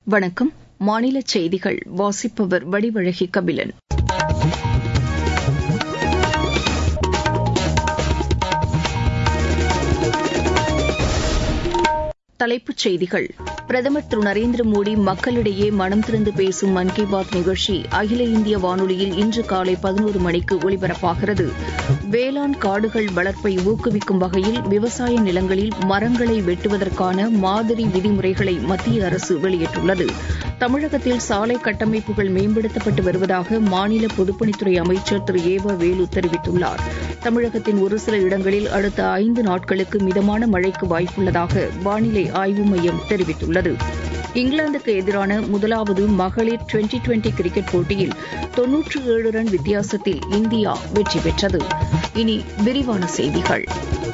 வணக்கம் மாநில செய்திகள் வாசிப்பவர் வடிவழகி கபிலன் தலைப்புச் செய்திகள் பிரதமர் திரு நரேந்திர மோடி மக்களிடையே மனம் திறந்து பேசும் மன் கி பாத் நிகழ்ச்சி அகில இந்திய வானொலியில் இன்று காலை பதினோரு மணிக்கு ஒலிபரப்பாகிறது வேளாண் காடுகள் வளர்ப்பை ஊக்குவிக்கும் வகையில் விவசாய நிலங்களில் மரங்களை வெட்டுவதற்கான மாதிரி விதிமுறைகளை மத்திய அரசு வெளியிட்டுள்ளது தமிழகத்தில் சாலை கட்டமைப்புகள் மேம்படுத்தப்பட்டு வருவதாக மாநில பொதுப்பணித்துறை அமைச்சர் திரு ஏவ வேலு தெரிவித்துள்ளார் தமிழகத்தின் ஒரு சில இடங்களில் அடுத்த ஐந்து நாட்களுக்கு மிதமான மழைக்கு வாய்ப்புள்ளதாக வானிலை ஆய்வு மையம் தெரிவித்துள்ளது இங்கிலாந்துக்கு எதிரான முதலாவது மகளிர் டுவெண்டி டுவெண்டி கிரிக்கெட் போட்டியில் தொன்னூற்று ஏழு ரன் வித்தியாசத்தில் இந்தியா வெற்றி பெற்றது இனி விரிவான செய்திகள்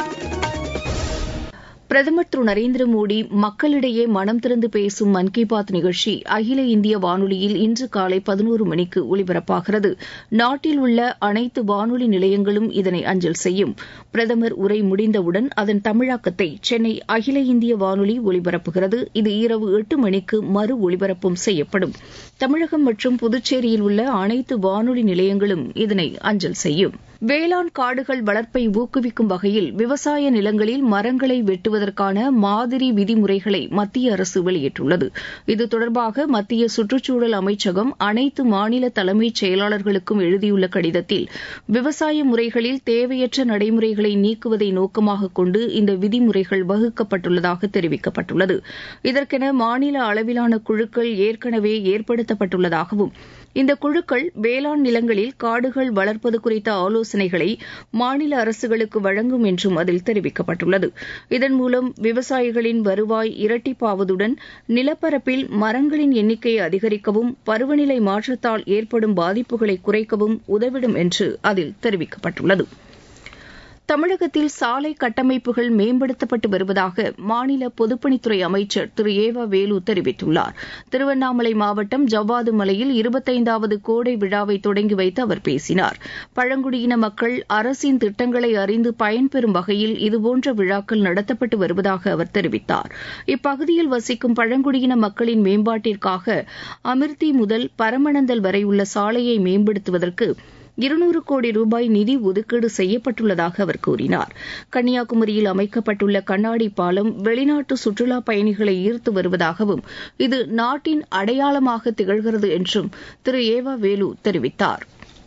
பிரதமர் திரு நரேந்திர மோடி மக்களிடையே மனம் திறந்து பேசும் மன் கி பாத் நிகழ்ச்சி அகில இந்திய வானொலியில் இன்று காலை பதினோரு மணிக்கு ஒலிபரப்பாகிறது நாட்டில் உள்ள அனைத்து வானொலி நிலையங்களும் இதனை அஞ்சல் செய்யும் பிரதமர் உரை முடிந்தவுடன் அதன் தமிழாக்கத்தை சென்னை அகில இந்திய வானொலி ஒலிபரப்புகிறது இது இரவு எட்டு மணிக்கு மறு ஒலிபரப்பும் செய்யப்படும் தமிழகம் மற்றும் புதுச்சேரியில் உள்ள அனைத்து வானொலி நிலையங்களும் இதனை அஞ்சல் செய்யும் வேளாண் காடுகள் வளர்ப்பை ஊக்குவிக்கும் வகையில் விவசாய நிலங்களில் மரங்களை வெட்டுவதற்கான மாதிரி விதிமுறைகளை மத்திய அரசு வெளியிட்டுள்ளது இது தொடர்பாக மத்திய சுற்றுச்சூழல் அமைச்சகம் அனைத்து மாநில தலைமைச் செயலாளர்களுக்கும் எழுதியுள்ள கடிதத்தில் விவசாய முறைகளில் தேவையற்ற நடைமுறைகளை நீக்குவதை நோக்கமாக கொண்டு இந்த விதிமுறைகள் வகுக்கப்பட்டுள்ளதாக தெரிவிக்கப்பட்டுள்ளது இதற்கென மாநில அளவிலான குழுக்கள் ஏற்கனவே ஏற்படுத்தப்பட்டுள்ளதாகவும் இந்த குழுக்கள் வேளாண் நிலங்களில் காடுகள் வளர்ப்பது குறித்த ஆலோசனைகளை மாநில அரசுகளுக்கு வழங்கும் என்றும் அதில் தெரிவிக்கப்பட்டுள்ளது இதன் மூலம் விவசாயிகளின் வருவாய் இரட்டிப்பாவதுடன் நிலப்பரப்பில் மரங்களின் எண்ணிக்கையை அதிகரிக்கவும் பருவநிலை மாற்றத்தால் ஏற்படும் பாதிப்புகளை குறைக்கவும் உதவிடும் என்று அதில் தெரிவிக்கப்பட்டுள்ளது தமிழகத்தில் சாலை கட்டமைப்புகள் மேம்படுத்தப்பட்டு வருவதாக மாநில பொதுப்பணித்துறை அமைச்சர் திரு ஏவ வேலு தெரிவித்துள்ளார் திருவண்ணாமலை மாவட்டம் ஜவ்வாது மலையில் இருபத்தைந்தாவது கோடை விழாவை தொடங்கி வைத்து அவர் பேசினார் பழங்குடியின மக்கள் அரசின் திட்டங்களை அறிந்து பயன்பெறும் வகையில் இதுபோன்ற விழாக்கள் நடத்தப்பட்டு வருவதாக அவர் தெரிவித்தார் இப்பகுதியில் வசிக்கும் பழங்குடியின மக்களின் மேம்பாட்டிற்காக அமிர்தி முதல் பரமணந்தல் வரை உள்ள சாலையை மேம்படுத்துவதற்கு இருநூறு கோடி ரூபாய் நிதி ஒதுக்கீடு செய்யப்பட்டுள்ளதாக அவர் கூறினார் கன்னியாகுமரியில் அமைக்கப்பட்டுள்ள கண்ணாடி பாலம் வெளிநாட்டு சுற்றுலா பயணிகளை ஈர்த்து வருவதாகவும் இது நாட்டின் அடையாளமாக திகழ்கிறது என்றும் திரு ஏவா வேலு தெரிவித்தார்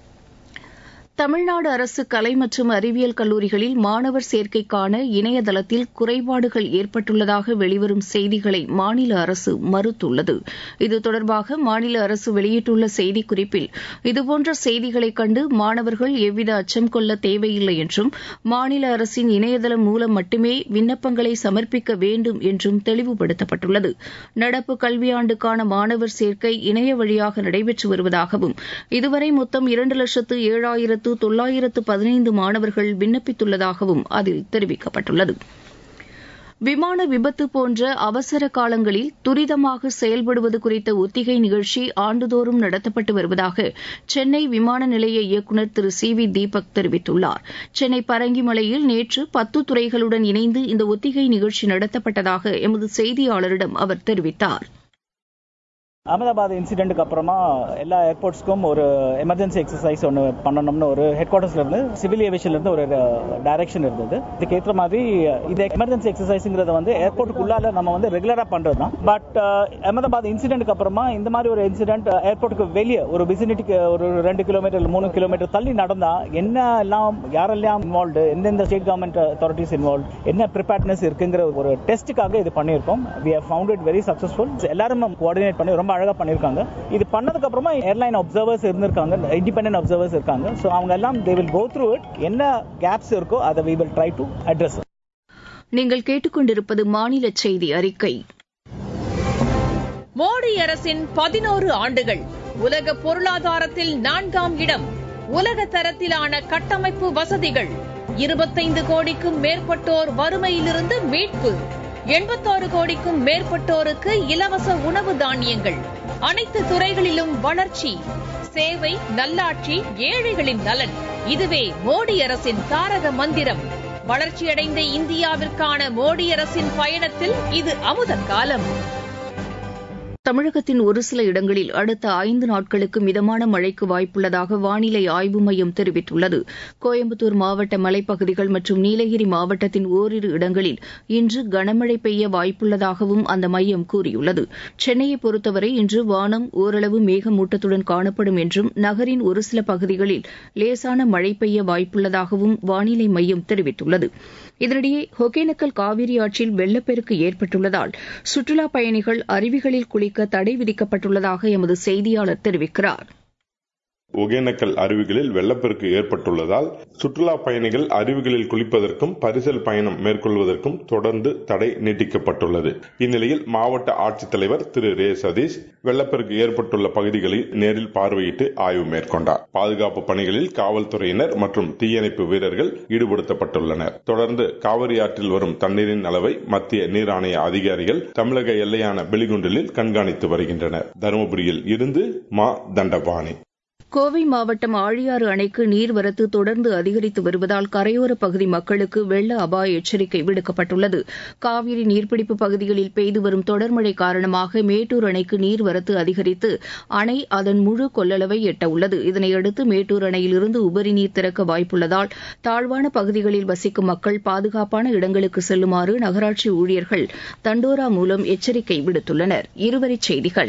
தமிழ்நாடு அரசு கலை மற்றும் அறிவியல் கல்லூரிகளில் மாணவர் சேர்க்கைக்கான இணையதளத்தில் குறைபாடுகள் ஏற்பட்டுள்ளதாக வெளிவரும் செய்திகளை மாநில அரசு மறுத்துள்ளது இது தொடர்பாக மாநில அரசு வெளியிட்டுள்ள செய்திக்குறிப்பில் இதுபோன்ற செய்திகளை கண்டு மாணவர்கள் எவ்வித அச்சம் கொள்ள தேவையில்லை என்றும் மாநில அரசின் இணையதளம் மூலம் மட்டுமே விண்ணப்பங்களை சமர்ப்பிக்க வேண்டும் என்றும் தெளிவுபடுத்தப்பட்டுள்ளது நடப்பு கல்வியாண்டுக்கான மாணவர் சேர்க்கை இணைய வழியாக நடைபெற்று வருவதாகவும் இதுவரை மொத்தம் இரண்டு லட்சத்து ஏழாயிரத்து ஆயிரத்து தொள்ளாயிரத்து பதினைந்து மாணவர்கள் விண்ணப்பித்துள்ளதாகவும் அதில் தெரிவிக்கப்பட்டுள்ளது விமான விபத்து போன்ற அவசர காலங்களில் துரிதமாக செயல்படுவது குறித்த ஒத்திகை நிகழ்ச்சி ஆண்டுதோறும் நடத்தப்பட்டு வருவதாக சென்னை விமான நிலைய இயக்குநர் திரு சி வி தீபக் தெரிவித்துள்ளார் சென்னை பரங்கிமலையில் நேற்று பத்து துறைகளுடன் இணைந்து இந்த ஒத்திகை நிகழ்ச்சி நடத்தப்பட்டதாக எமது செய்தியாளரிடம் அவர் தெரிவித்தார் அகமதாபாத் இன்சிடென்ட்டுக்கு அப்புறமா எல்லா ஏர்போர்ட்ஸ்க்கும் ஒரு எமர்ஜென்சி எக்ஸசைஸ் ஒன்று பண்ணணும்னு ஒரு ஹெட் குவார்டர்ஸ்ல இருந்து சிவில் ஏவியேஷன்ல இருந்து ஒரு டைரக்ஷன் இருந்தது இதுக்கு ஏற்ற மாதிரி இந்த எமர்ஜென்சி எக்ஸசைஸ்ங்கிறத வந்து ஏர்போர்ட்டுக்குள்ளால நம்ம வந்து ரெகுலரா பண்றது தான் பட் அகமதாபாத் இன்சிடென்ட்க்கு அப்புறமா இந்த மாதிரி ஒரு இன்சிடென்ட் ஏர்போர்ட்டுக்கு வெளியே ஒரு விசினிட்டிக்கு ஒரு ரெண்டு கிலோமீட்டர் மூணு கிலோமீட்டர் தள்ளி நடந்தா என்ன எல்லாம் யாரெல்லாம் இன்வால்வ்டு எந்தெந்த ஸ்டேட் கவர்மெண்ட் அத்தாரிட்டிஸ் இன்வால்வ் என்ன ப்ரிப்பேர்ட்னஸ் இருக்குங்கிற ஒரு டெஸ்ட்டுக்காக இது பண்ணியிருக்கோம் we have found it very successful எல்லாரும் கோஆர்டினேட் பண்ணி ரொம்ப அழகா பண்ணிருக்காங்க இது பண்ணதுக்கு அப்புறமா ஏர்லைன் அப்சர்வர்ஸ் இருந்திருக்காங்க இண்டிபெண்டன்ட் அப்சர்வர்ஸ் இருக்காங்க ஸோ அவங்க எல்லாம் they will go through it என்ன கேப்ஸ் இருக்கோ அதை we will try to address நீங்கள் கேட்டுக்கொண்டிருப்பது மாநில செய்தி அறிக்கை மோடி அரசின் பதினோரு ஆண்டுகள் உலக பொருளாதாரத்தில் நான்காம் இடம் உலக தரத்திலான கட்டமைப்பு வசதிகள் இருபத்தைந்து கோடிக்கும் மேற்பட்டோர் வறுமையிலிருந்து மீட்பு எண்பத்தாறு கோடிக்கும் மேற்பட்டோருக்கு இலவச உணவு தானியங்கள் அனைத்து துறைகளிலும் வளர்ச்சி சேவை நல்லாட்சி ஏழைகளின் நலன் இதுவே மோடி அரசின் தாரக மந்திரம் வளர்ச்சியடைந்த இந்தியாவிற்கான மோடி அரசின் பயணத்தில் இது அமுத காலம் தமிழகத்தின் ஒரு சில இடங்களில் அடுத்த ஐந்து நாட்களுக்கு மிதமான மழைக்கு வாய்ப்புள்ளதாக வானிலை ஆய்வு மையம் தெரிவித்துள்ளது கோயம்புத்தூர் மாவட்ட மலைப்பகுதிகள் மற்றும் நீலகிரி மாவட்டத்தின் ஓரிரு இடங்களில் இன்று கனமழை பெய்ய வாய்ப்புள்ளதாகவும் அந்த மையம் கூறியுள்ளது சென்னையை பொறுத்தவரை இன்று வானம் ஓரளவு மேகமூட்டத்துடன் காணப்படும் என்றும் நகரின் ஒரு சில பகுதிகளில் லேசான மழை பெய்ய வாய்ப்புள்ளதாகவும் வானிலை மையம் தெரிவித்துள்ளது இதனிடையே ஒகேனக்கல் காவிரி ஆற்றில் வெள்ளப்பெருக்கு ஏற்பட்டுள்ளதால் சுற்றுலாப் பயணிகள் அருவிகளில் குளிக்க தடை விதிக்கப்பட்டுள்ளதாக எமது செய்தியாளர் தெரிவிக்கிறார் ஒகேனக்கல் அருவிகளில் வெள்ளப்பெருக்கு ஏற்பட்டுள்ளதால் சுற்றுலா பயணிகள் அருவிகளில் குளிப்பதற்கும் பரிசல் பயணம் மேற்கொள்வதற்கும் தொடர்ந்து தடை நீட்டிக்கப்பட்டுள்ளது இந்நிலையில் மாவட்ட ஆட்சித்தலைவர் திரு ரே சதீஷ் வெள்ளப்பெருக்கு ஏற்பட்டுள்ள பகுதிகளை நேரில் பார்வையிட்டு ஆய்வு மேற்கொண்டார் பாதுகாப்பு பணிகளில் காவல்துறையினர் மற்றும் தீயணைப்பு வீரர்கள் ஈடுபடுத்தப்பட்டுள்ளனர் தொடர்ந்து காவிரி ஆற்றில் வரும் தண்ணீரின் அளவை மத்திய நீர் ஆணைய அதிகாரிகள் தமிழக எல்லையான பெலிகுண்டிலில் கண்காணித்து வருகின்றனர் தருமபுரியில் இருந்து மா தண்டபாணி கோவை மாவட்டம் ஆழியாறு அணைக்கு நீர்வரத்து தொடர்ந்து அதிகரித்து வருவதால் கரையோர பகுதி மக்களுக்கு வெள்ள அபாய எச்சரிக்கை விடுக்கப்பட்டுள்ளது காவிரி நீர்பிடிப்பு பகுதிகளில் பெய்து வரும் தொடர்மழை காரணமாக மேட்டூர் அணைக்கு நீர்வரத்து அதிகரித்து அணை அதன் முழு கொள்ளளவை எட்ட உள்ளது இதனையடுத்து மேட்டூர் அணையிலிருந்து உபரி நீர் திறக்க வாய்ப்புள்ளதால் தாழ்வான பகுதிகளில் வசிக்கும் மக்கள் பாதுகாப்பான இடங்களுக்கு செல்லுமாறு நகராட்சி ஊழியர்கள் தண்டோரா மூலம் எச்சரிக்கை விடுத்துள்ளனர் இருவரிச் செய்திகள்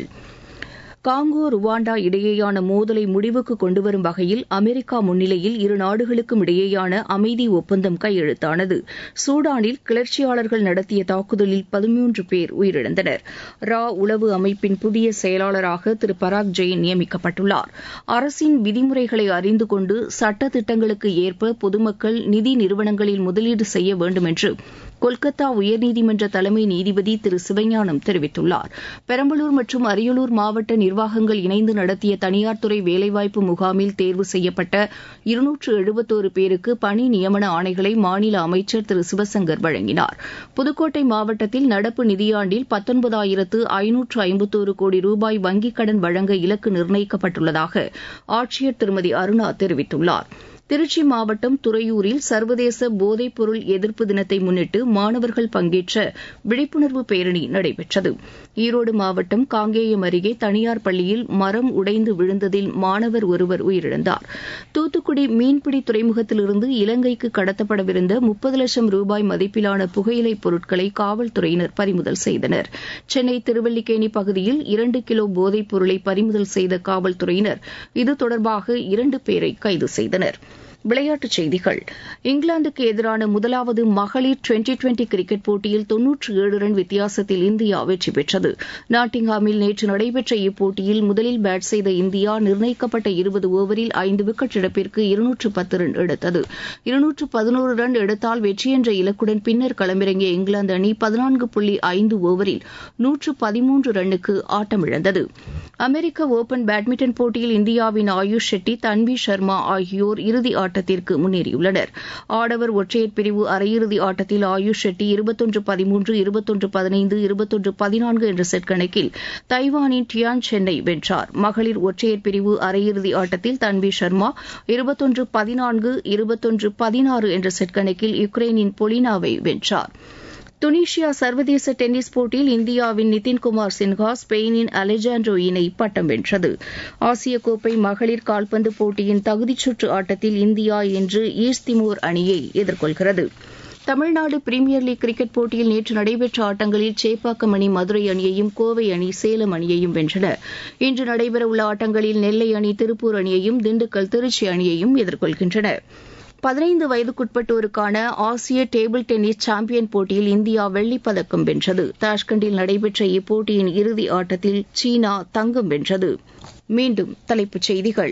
காங்கோ ருவாண்டா இடையேயான மோதலை முடிவுக்கு கொண்டுவரும் வகையில் அமெரிக்கா முன்னிலையில் இரு நாடுகளுக்கும் இடையேயான அமைதி ஒப்பந்தம் கையெழுத்தானது சூடானில் கிளர்ச்சியாளர்கள் நடத்திய தாக்குதலில் பதிமூன்று பேர் உயிரிழந்தனர் ரா உளவு அமைப்பின் புதிய செயலாளராக திரு பராக் ஜெயின் நியமிக்கப்பட்டுள்ளார் அரசின் விதிமுறைகளை அறிந்து கொண்டு சட்ட திட்டங்களுக்கு ஏற்ப பொதுமக்கள் நிதி நிறுவனங்களில் முதலீடு செய்ய வேண்டும் என்று கொல்கத்தா உயர்நீதிமன்ற தலைமை நீதிபதி திரு சிவஞானம் தெரிவித்துள்ளார் பெரம்பலூர் மற்றும் அரியலூர் மாவட்ட நிர்வாகங்கள் இணைந்து நடத்திய தனியார் துறை வேலைவாய்ப்பு முகாமில் தேர்வு செய்யப்பட்ட இருநூற்று எழுபத்தோரு பேருக்கு பணி நியமன ஆணைகளை மாநில அமைச்சர் திரு சிவசங்கர் வழங்கினார் புதுக்கோட்டை மாவட்டத்தில் நடப்பு நிதியாண்டில் பத்தொன்பதாயிரத்து ஐநூற்று ஐம்பத்தோரு கோடி ரூபாய் வங்கிக் கடன் வழங்க இலக்கு நிர்ணயிக்கப்பட்டுள்ளதாக ஆட்சியர் திருமதி அருணா தெரிவித்துள்ளார் திருச்சி மாவட்டம் துறையூரில் சர்வதேச போதைப்பொருள் எதிர்ப்பு தினத்தை முன்னிட்டு மாணவர்கள் பங்கேற்ற விழிப்புணர்வு பேரணி நடைபெற்றது ஈரோடு மாவட்டம் காங்கேயம் அருகே தனியார் பள்ளியில் மரம் உடைந்து விழுந்ததில் மாணவர் ஒருவர் உயிரிழந்தார் தூத்துக்குடி மீன்பிடி துறைமுகத்திலிருந்து இலங்கைக்கு கடத்தப்படவிருந்த முப்பது லட்சம் ரூபாய் மதிப்பிலான புகையிலைப் பொருட்களை காவல்துறையினர் பறிமுதல் செய்தனர் சென்னை திருவல்லிக்கேணி பகுதியில் இரண்டு கிலோ போதைப் பொருளை பறிமுதல் செய்த காவல்துறையினர் இது தொடர்பாக இரண்டு பேரை கைது செய்தனர் விளையாட்டுச் செய்திகள் இங்கிலாந்துக்கு எதிரான முதலாவது மகளிர் டுவெண்டி டுவெண்டி கிரிக்கெட் போட்டியில் தொன்னூற்று ஏழு ரன் வித்தியாசத்தில் இந்தியா வெற்றி பெற்றது நாட்டிங்ஹாமில் நேற்று நடைபெற்ற இப்போட்டியில் முதலில் பேட் செய்த இந்தியா நிர்ணயிக்கப்பட்ட இருபது ஓவரில் ஐந்து விக்கெட் இழப்பிற்கு இருநூற்று பத்து ரன் எடுத்தது இருநூற்று பதினோரு ரன் எடுத்தால் வெற்றி என்ற இலக்குடன் பின்னர் களமிறங்கிய இங்கிலாந்து அணி பதினான்கு புள்ளி ஐந்து ஓவரில் நூற்று பதிமூன்று ரன்னுக்கு ஆட்டமிழந்தது அமெரிக்க ஒபன் பேட்மிண்டன் போட்டியில் இந்தியாவின் ஆயுஷ் ஷெட்டி தன்வி சர்மா ஆகியோர் இறுதி ஆட்டத்திற்கு முன்னேறியுள்ளனர் ஆடவர் ஒற்றையர் பிரிவு அரையிறுதி ஆட்டத்தில் ஆயுஷ் ஷெட்டி இருபத்தொன்று பதிமூன்று இருபத்தொன்று பதினைந்து இருபத்தொன்று பதினான்கு என்ற செட் கணக்கில் தைவானின் டியான் சென்னை வென்றார் மகளிர் ஒற்றையர் பிரிவு அரையிறுதி ஆட்டத்தில் தன்வி சர்மா இருபத்தொன்று பதினான்கு இருபத்தொன்று பதினாறு என்ற செட் கணக்கில் யுக்ரைனின் பொலினாவை வென்றார் துனிஷியா சர்வதேச டென்னிஸ் போட்டியில் இந்தியாவின் நிதின்குமார் சின்ஹா ஸ்பெயினின் அலெஜாண்ட்ரோ இணை பட்டம் வென்றது ஆசிய கோப்பை மகளிர் கால்பந்து போட்டியின் தகுதிச் சுற்று ஆட்டத்தில் இந்தியா இன்று ஈஸ்ட் திமோர் அணியை எதிர்கொள்கிறது தமிழ்நாடு பிரீமியர் லீக் கிரிக்கெட் போட்டியில் நேற்று நடைபெற்ற ஆட்டங்களில் சேப்பாக்கம் அணி மதுரை அணியையும் கோவை அணி சேலம் அணியையும் வென்றன இன்று நடைபெறவுள்ள ஆட்டங்களில் நெல்லை அணி திருப்பூர் அணியையும் திண்டுக்கல் திருச்சி அணியையும் எதிர்கொள்கின்றன பதினைந்து வயதுக்குட்பட்டோருக்கான ஆசிய டேபிள் டென்னிஸ் சாம்பியன் போட்டியில் இந்தியா வெள்ளிப் பதக்கம் வென்றது தாஷ்கண்டில் நடைபெற்ற இப்போட்டியின் இறுதி ஆட்டத்தில் சீனா தங்கம் வென்றது மீண்டும் தலைப்புச் செய்திகள்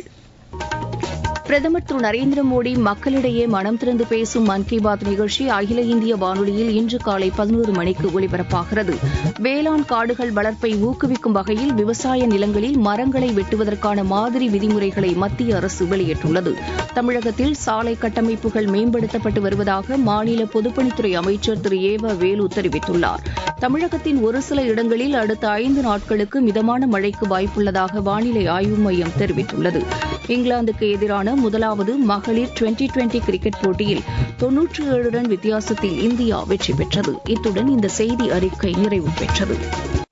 பிரதமர் திரு நரேந்திர மோடி மக்களிடையே மனம் திறந்து பேசும் மன் கி பாத் நிகழ்ச்சி அகில இந்திய வானொலியில் இன்று காலை பதினோரு மணிக்கு ஒலிபரப்பாகிறது வேளாண் காடுகள் வளர்ப்பை ஊக்குவிக்கும் வகையில் விவசாய நிலங்களில் மரங்களை வெட்டுவதற்கான மாதிரி விதிமுறைகளை மத்திய அரசு வெளியிட்டுள்ளது தமிழகத்தில் சாலை கட்டமைப்புகள் மேம்படுத்தப்பட்டு வருவதாக மாநில பொதுப்பணித்துறை அமைச்சர் திரு ஏவ வேலு தெரிவித்துள்ளார் தமிழகத்தின் ஒரு சில இடங்களில் அடுத்த ஐந்து நாட்களுக்கு மிதமான மழைக்கு வாய்ப்புள்ளதாக வானிலை ஆய்வு மையம் தெரிவித்துள்ளது இங்கிலாந்துக்கு எதிரான முதலாவது மகளிர் டுவெண்டி டுவெண்டி கிரிக்கெட் போட்டியில் தொன்னூற்றி ஏழு ரன் வித்தியாசத்தில் இந்தியா வெற்றி பெற்றது இத்துடன் இந்த செய்தி அறிக்கை நிறைவு பெற்றது